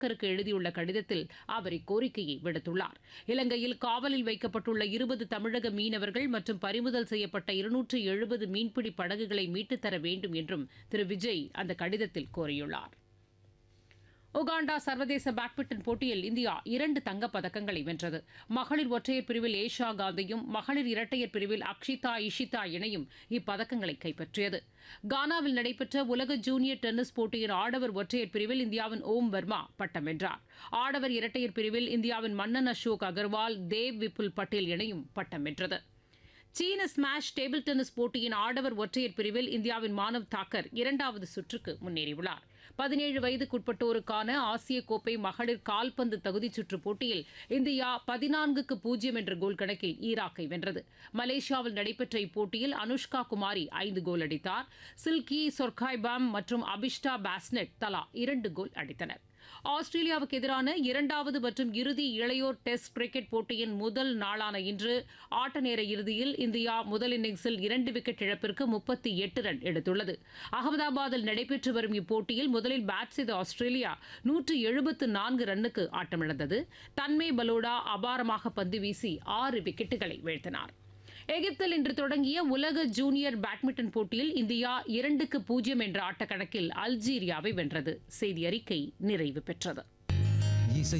க்கு எழுதியுள்ள கடிதத்தில் அவர் இக்கோரிக்கையை விடுத்துள்ளார் இலங்கையில் காவலில் வைக்கப்பட்டுள்ள இருபது தமிழக மீனவர்கள் மற்றும் பறிமுதல் செய்யப்பட்ட இருநூற்று எழுபது மீன்பிடி படகுகளை மீட்டுத் தர வேண்டும் என்றும் திரு விஜய் அந்த கடிதத்தில் கோரியுள்ளார் உகாண்டா சர்வதேச பேட்மிண்டன் போட்டியில் இந்தியா இரண்டு தங்கப் பதக்கங்களை வென்றது மகளிர் ஒற்றையர் பிரிவில் ஏஷா காந்தியும் மகளிர் இரட்டையர் பிரிவில் அக்ஷிதா இஷிதா இணையும் இப்பதக்கங்களை கைப்பற்றியது கானாவில் நடைபெற்ற உலக ஜூனியர் டென்னிஸ் போட்டியின் ஆடவர் ஒற்றையர் பிரிவில் இந்தியாவின் ஓம் வர்மா பட்டம் வென்றார் ஆடவர் இரட்டையர் பிரிவில் இந்தியாவின் மன்னன் அசோக் அகர்வால் தேவ் விபுல் பட்டேல் இணையும் பட்டம் வென்றது சீன ஸ்மாஷ் டேபிள் டென்னிஸ் போட்டியின் ஆடவர் ஒற்றையர் பிரிவில் இந்தியாவின் மானவ் தாக்கர் இரண்டாவது சுற்றுக்கு முன்னேறியுள்ளார் பதினேழு வயதுக்குட்பட்டோருக்கான ஆசிய கோப்பை மகளிர் கால்பந்து தகுதிச் சுற்று போட்டியில் இந்தியா பதினான்குக்கு பூஜ்ஜியம் என்ற கோல் கணக்கில் ஈராக்கை வென்றது மலேசியாவில் நடைபெற்ற இப்போட்டியில் அனுஷ்கா குமாரி ஐந்து கோல் அடித்தார் சில்கி சொர்காய்பாம் மற்றும் அபிஷ்டா பாஸ்னெட் தலா இரண்டு கோல் அடித்தனர் ஆஸ்திரேலியாவுக்கு எதிரான இரண்டாவது மற்றும் இறுதி இளையோர் டெஸ்ட் கிரிக்கெட் போட்டியின் முதல் நாளான இன்று ஆட்ட நேர இறுதியில் இந்தியா முதல் இன்னிங்ஸில் இரண்டு விக்கெட் இழப்பிற்கு முப்பத்தி எட்டு ரன் எடுத்துள்ளது அகமதாபாத்தில் நடைபெற்று வரும் இப்போட்டியில் முதலில் பேட் செய்த ஆஸ்திரேலியா நூற்று எழுபத்து நான்கு ரன்னுக்கு ஆட்டமிழந்தது தன்மே பலோடா அபாரமாக பந்து வீசி ஆறு விக்கெட்டுகளை வீழ்த்தினார் எகிப்தில் இன்று தொடங்கிய உலக ஜூனியர் பேட்மிண்டன் போட்டியில் இந்தியா இரண்டுக்கு பூஜ்ஜியம் என்ற ஆட்டக்கணக்கில் அல்ஜீரியாவை வென்றது செய்தி அறிக்கை நிறைவு பெற்றது